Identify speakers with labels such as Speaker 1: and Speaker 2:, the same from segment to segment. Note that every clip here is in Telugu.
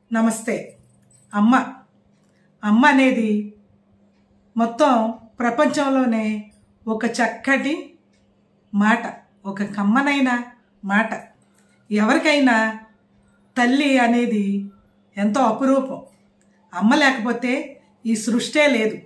Speaker 1: నమస్తే అమ్మ అమ్మ అనేది మొత్తం ప్రపంచంలోనే ఒక చక్కటి మాట ఒక కమ్మనైన మాట ఎవరికైనా తల్లి అనేది ఎంతో అపురూపం అమ్మ లేకపోతే ఈ సృష్టే లేదు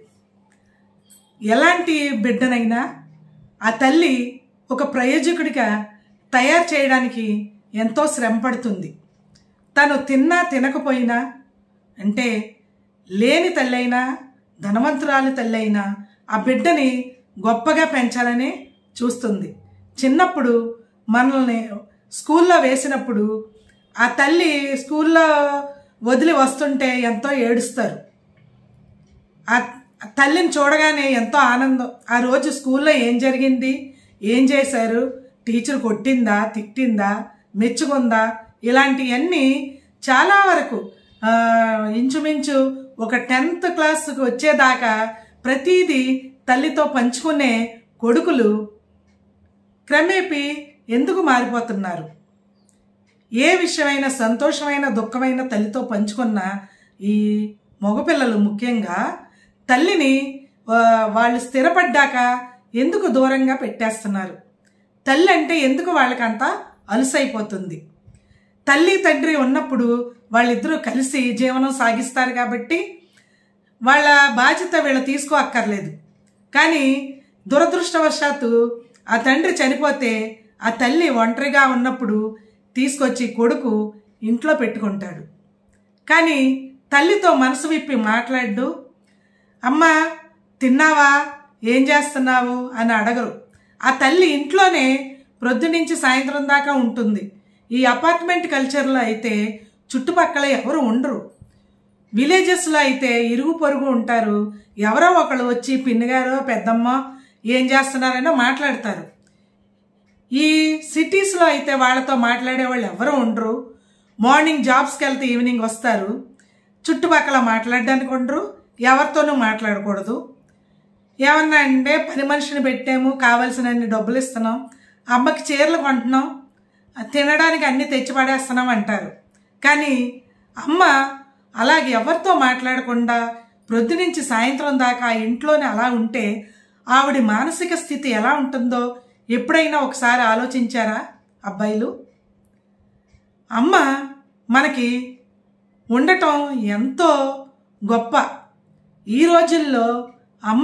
Speaker 1: ఎలాంటి బిడ్డనైనా ఆ తల్లి ఒక ప్రయోజకుడిగా తయారు చేయడానికి ఎంతో శ్రమ పడుతుంది తను తిన్నా తినకపోయినా అంటే లేని తల్లైనా ధనవంతురాలి తల్లైనా ఆ బిడ్డని గొప్పగా పెంచాలని చూస్తుంది చిన్నప్పుడు మనల్ని స్కూల్లో వేసినప్పుడు ఆ తల్లి స్కూల్లో వదిలి వస్తుంటే ఎంతో ఏడుస్తారు ఆ తల్లిని చూడగానే ఎంతో ఆనందం ఆ రోజు స్కూల్లో ఏం జరిగింది ఏం చేశారు టీచర్ కొట్టిందా తిట్టిందా మెచ్చుకుందా ఇలాంటివన్నీ చాలా వరకు ఆ, ఇంచుమించు ఒక టెన్త్ క్లాస్కి వచ్చేదాకా ప్రతీది తల్లితో పంచుకునే కొడుకులు క్రమేపీ ఎందుకు మారిపోతున్నారు ఏ విషయమైన సంతోషమైన దుఃఖమైన తల్లితో పంచుకున్న ఈ మగపిల్లలు ముఖ్యంగా తల్లిని ఆ, వాళ్ళు స్థిరపడ్డాక ఎందుకు దూరంగా పెట్టేస్తున్నారు తల్లి అంటే ఎందుకు వాళ్ళకంతా అలుసైపోతుంది తల్లి తండ్రి ఉన్నప్పుడు వాళ్ళిద్దరూ కలిసి జీవనం సాగిస్తారు కాబట్టి వాళ్ళ బాధ్యత వీళ్ళు తీసుకో అక్కర్లేదు కానీ దురదృష్టవశాత్తు ఆ తండ్రి చనిపోతే ఆ తల్లి ఒంటరిగా ఉన్నప్పుడు తీసుకొచ్చి కొడుకు ఇంట్లో పెట్టుకుంటాడు కానీ తల్లితో మనసు విప్పి మాట్లాడు అమ్మ తిన్నావా ఏం చేస్తున్నావు అని అడగరు ఆ తల్లి ఇంట్లోనే ప్రొద్దు నుంచి సాయంత్రం దాకా ఉంటుంది ఈ అపార్ట్మెంట్ కల్చర్లో అయితే చుట్టుపక్కల ఎవరు ఉండరు విలేజెస్లో అయితే ఇరుగు పొరుగు ఉంటారు ఎవరో ఒకళ్ళు వచ్చి పిన్నిగారో పెద్దమ్మ ఏం చేస్తున్నారనో మాట్లాడతారు ఈ సిటీస్లో అయితే వాళ్ళతో మాట్లాడే వాళ్ళు ఎవరు ఉండరు మార్నింగ్ జాబ్స్కి వెళ్తే ఈవినింగ్ వస్తారు చుట్టుపక్కల మాట్లాడడానికి ఉండరు ఎవరితోనూ మాట్లాడకూడదు ఏమన్నా అంటే పని మనిషిని పెట్టాము కావలసినన్ని డబ్బులు ఇస్తున్నాం అమ్మకి చీరలు కొంటున్నాం తినడానికి అన్ని తెచ్చి పడేస్తున్నాం అంటారు కానీ అమ్మ అలాగే ఎవరితో మాట్లాడకుండా ప్రొద్దు నుంచి సాయంత్రం దాకా ఆ ఇంట్లోనే అలా ఉంటే ఆవిడ మానసిక స్థితి ఎలా ఉంటుందో ఎప్పుడైనా ఒకసారి ఆలోచించారా అబ్బాయిలు అమ్మ మనకి ఉండటం ఎంతో గొప్ప ఈ రోజుల్లో అమ్మ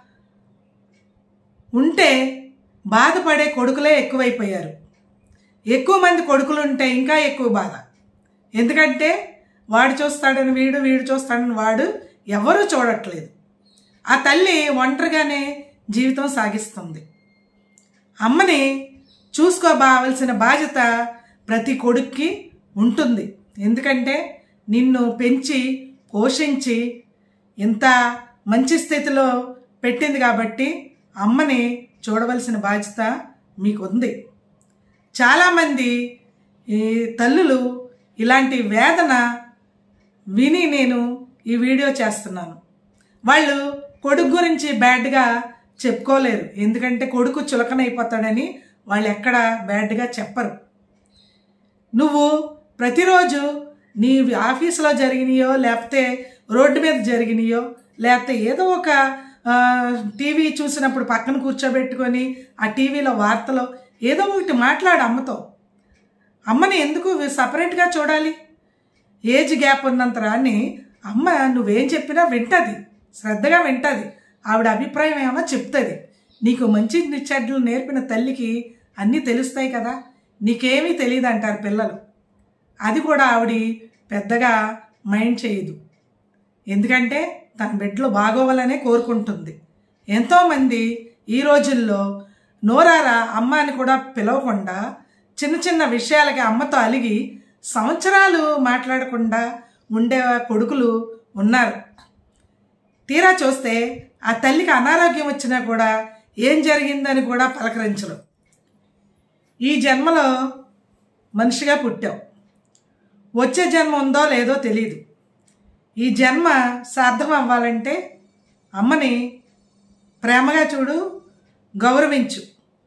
Speaker 1: ఉంటే బాధపడే కొడుకులే ఎక్కువైపోయారు ఎక్కువ మంది కొడుకులు ఉంటే ఇంకా ఎక్కువ బాధ ఎందుకంటే వాడు చూస్తాడని వీడు వీడు చూస్తాడని వాడు ఎవరూ చూడట్లేదు ఆ తల్లి ఒంటరిగానే జీవితం సాగిస్తుంది అమ్మని చూసుకోబావలసిన బాధ్యత ప్రతి కొడుక్కి ఉంటుంది ఎందుకంటే నిన్ను పెంచి పోషించి ఇంత మంచి స్థితిలో పెట్టింది కాబట్టి అమ్మని చూడవలసిన బాధ్యత మీకు ఉంది చాలామంది ఈ తల్లులు ఇలాంటి వేదన విని నేను ఈ వీడియో చేస్తున్నాను వాళ్ళు కొడుకు గురించి బ్యాడ్గా చెప్పుకోలేరు ఎందుకంటే కొడుకు చులకనైపోతాడని వాళ్ళు ఎక్కడ బ్యాడ్గా చెప్పరు నువ్వు ప్రతిరోజు నీ ఆఫీసులో జరిగినాయో లేకపోతే రోడ్డు మీద జరిగినాయో లేకపోతే ఏదో ఒక ఆ, టీవీ చూసినప్పుడు పక్కన కూర్చోబెట్టుకొని ఆ టీవీలో వార్తలో ఏదో ఒకటి మాట్లాడు అమ్మతో అమ్మని ఎందుకు సపరేట్గా చూడాలి ఏజ్ గ్యాప్ ఉన్నంత రాని అమ్మ నువ్వేం చెప్పినా వింటది శ్రద్ధగా వింటది ఆవిడ అభిప్రాయం ఏమో చెప్తుంది నీకు మంచి చెడ్డలు నేర్పిన తల్లికి అన్నీ తెలుస్తాయి కదా నీకేమీ తెలియదు అంటారు పిల్లలు అది కూడా ఆవిడ పెద్దగా మైండ్ చేయదు ఎందుకంటే తన బిడ్డలు బాగోవాలనే కోరుకుంటుంది ఎంతోమంది ఈ రోజుల్లో నోరారా అమ్మ అని కూడా పిలవకుండా చిన్న చిన్న విషయాలకి అమ్మతో అలిగి సంవత్సరాలు మాట్లాడకుండా ఉండే కొడుకులు ఉన్నారు తీరా చూస్తే ఆ తల్లికి అనారోగ్యం వచ్చినా కూడా ఏం జరిగిందని కూడా పలకరించరు ఈ జన్మలో మనిషిగా పుట్టావు వచ్చే జన్మ ఉందో లేదో తెలియదు ఈ జన్మ సార్థం అవ్వాలంటే అమ్మని ప్రేమగా చూడు గౌరవించు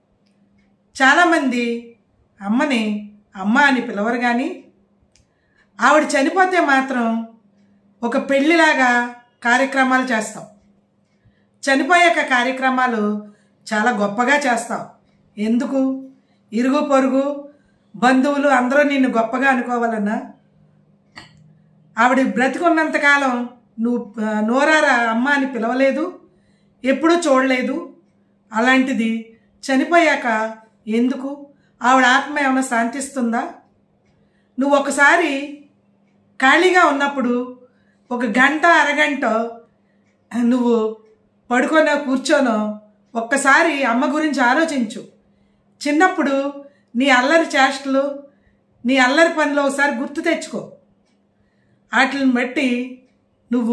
Speaker 1: చాలామంది అమ్మని అమ్మ అని పిలవరు కానీ ఆవిడ చనిపోతే మాత్రం ఒక పెళ్లిలాగా కార్యక్రమాలు చేస్తాం చనిపోయాక కార్యక్రమాలు చాలా గొప్పగా చేస్తాం ఎందుకు ఇరుగు పొరుగు బంధువులు అందరూ నిన్ను గొప్పగా అనుకోవాలన్నా ఆవిడ బ్రతికున్నంతకాలం నువ్వు ఆ, నోరారా అమ్మ అని పిలవలేదు ఎప్పుడూ చూడలేదు అలాంటిది చనిపోయాక ఎందుకు ఆవిడ ఆత్మ ఏమైనా శాంతిస్తుందా నువ్వు ఒకసారి ఖాళీగా ఉన్నప్పుడు ఒక గంట అరగంట నువ్వు పడుకోనో కూర్చోనో ఒక్కసారి అమ్మ గురించి ఆలోచించు చిన్నప్పుడు నీ అల్లరి చేష్టలు నీ అల్లరి పనులు ఒకసారి గుర్తు తెచ్చుకో వాటిని బట్టి నువ్వు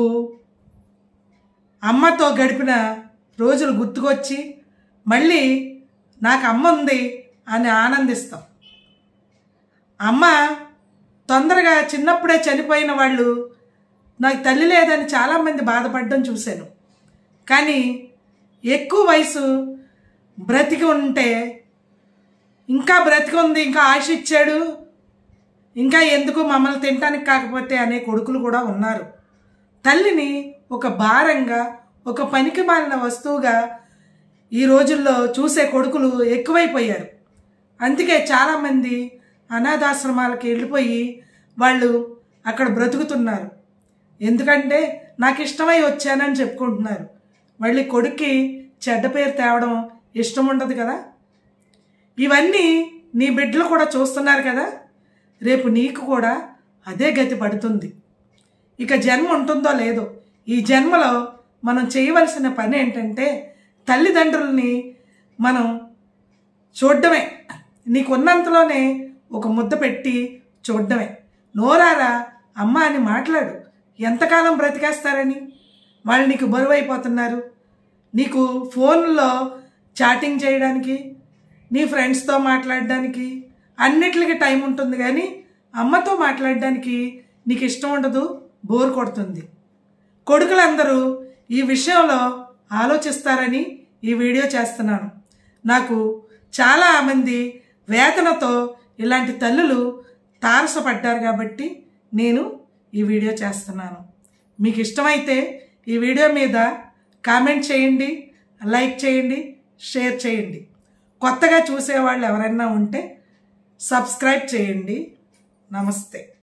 Speaker 1: అమ్మతో గడిపిన రోజులు గుర్తుకొచ్చి మళ్ళీ నాకు అమ్మ ఉంది అని ఆనందిస్తాం అమ్మ తొందరగా చిన్నప్పుడే చనిపోయిన వాళ్ళు నాకు తల్లి లేదని చాలామంది బాధపడడం చూశాను కానీ ఎక్కువ వయసు బ్రతికి ఉంటే ఇంకా బ్రతికి ఉంది ఇంకా ఆశ ఇచ్చాడు ఇంకా ఎందుకు మమ్మల్ని తినటానికి కాకపోతే అనే కొడుకులు కూడా ఉన్నారు తల్లిని ఒక భారంగా ఒక పనికి మాలిన వస్తువుగా ఈ రోజుల్లో చూసే కొడుకులు ఎక్కువైపోయారు అందుకే చాలామంది అనాథాశ్రమాలకి వెళ్ళిపోయి వాళ్ళు అక్కడ బ్రతుకుతున్నారు ఎందుకంటే నాకు ఇష్టమై వచ్చానని చెప్పుకుంటున్నారు మళ్ళీ కొడుక్కి చెడ్డ పేరు తేవడం ఇష్టం ఉండదు కదా ఇవన్నీ నీ బిడ్డలు కూడా చూస్తున్నారు కదా రేపు నీకు కూడా అదే గతి పడుతుంది ఇక జన్మ ఉంటుందో లేదో ఈ జన్మలో మనం చేయవలసిన పని ఏంటంటే తల్లిదండ్రుల్ని మనం చూడడమే నీకున్నంతలోనే ఒక ముద్ద పెట్టి చూడడమే నోరారా అమ్మ అని మాట్లాడు ఎంతకాలం బ్రతికేస్తారని వాళ్ళు నీకు బరువు అయిపోతున్నారు నీకు ఫోన్లో చాటింగ్ చేయడానికి నీ ఫ్రెండ్స్తో మాట్లాడడానికి అన్నిటికి టైం ఉంటుంది కానీ అమ్మతో మాట్లాడడానికి నీకు ఇష్టం ఉండదు బోర్ కొడుతుంది కొడుకులందరూ ఈ విషయంలో ఆలోచిస్తారని ఈ వీడియో చేస్తున్నాను నాకు చాలా మంది వేదనతో ఇలాంటి తల్లులు తారసపడ్డారు కాబట్టి నేను ఈ వీడియో చేస్తున్నాను మీకు ఇష్టమైతే ఈ వీడియో మీద కామెంట్ చేయండి లైక్ చేయండి షేర్ చేయండి కొత్తగా చూసేవాళ్ళు ఎవరైనా ఉంటే సబ్స్క్రైబ్ చేయండి నమస్తే